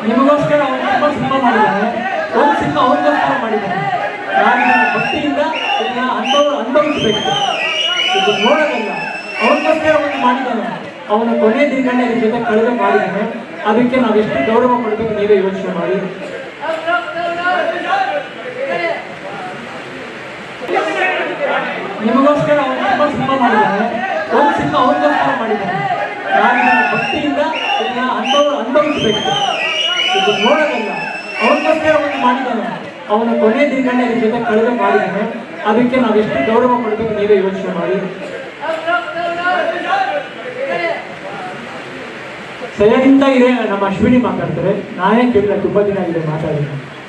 ನಿಮಗೋಸ್ಕರ ಅವನು ತುಂಬ ಸಿನಿಮಾ ಮಾಡಿದ್ದಾನೆ ಒಂದು ಸಿನಿಮಾ ಅವನಿಗೋಸ್ಕರ ಮಾಡಿದ್ದಾನೆ ನಾನು ಇದನ್ನ ಭಕ್ತಿಯಿಂದ ಇದನ್ನ ಅನುಭವ ಅನುಭವಿಸ್ಬೇಕು ಇದು ನೋಡೋದಲ್ಲ ಅವನಿಗೋಸ್ಕರ ಒಂದು ಮಾಡಿದ್ದಾನೆ ಅವನ ಕೊನೆ ದಿನಗಳನ್ನ ಇದ್ರ ಜೊತೆ ಕಳೆದು ಮಾಡಿದ್ದಾನೆ ಅದಕ್ಕೆ ನಾವು ಎಷ್ಟು ಗೌರವ ಕೊಡಬೇಕು ನೀವೇ ಯೋಚನೆ ಮಾಡಿ ನಿಮಗೋಸ್ಕರ ಅವನು ತುಂಬ ಸಿನಿಮಾ ಮಾಡಿದ್ದಾನೆ ಒಂದು ಸಿನಿಮಾ ಅವನಿಗೋಸ್ಕರ ಮಾಡಿದ್ದಾನೆ ನಾನು ಇದನ್ನ ಭಕ್ತಿಯಿಂದ ಇದನ್ನ ಅನುಭವ ಅನುಭವಿಸ್ಬೇಕು ಇದು ನೋಡೋದಲ್ಲ ಅವನಿಗೋಸ್ಕರ ಒಂದು ಮಾಡಿದ್ದಾನೆ ಅವನ ಕೊನೆ ದಿನಗಳನ್ನ ಇದ್ರ ಜೊತೆ ಕಳೆದು ಮಾಡಿದ್ದಾನೆ ಅದಕ್ಕೆ ನಾವು ಎಷ್ಟು ಗೌರವ ಕೊಡಬೇಕು ನೀವೇ ಯೋಚನೆ ಮಾಡಿ ಸೈಲೆಂಟ್ ಇದೆ ನಮ್ಮ ಅಶ್ವಿನಿ ಮಾತಾಡ್ತಾರೆ ನಾನೇ ಕೇಳಿಲ್ಲ ತುಂಬಾ ದಿನ ಆಗಿದೆ ಮಾತಾಡಿದ್ದೀನಿ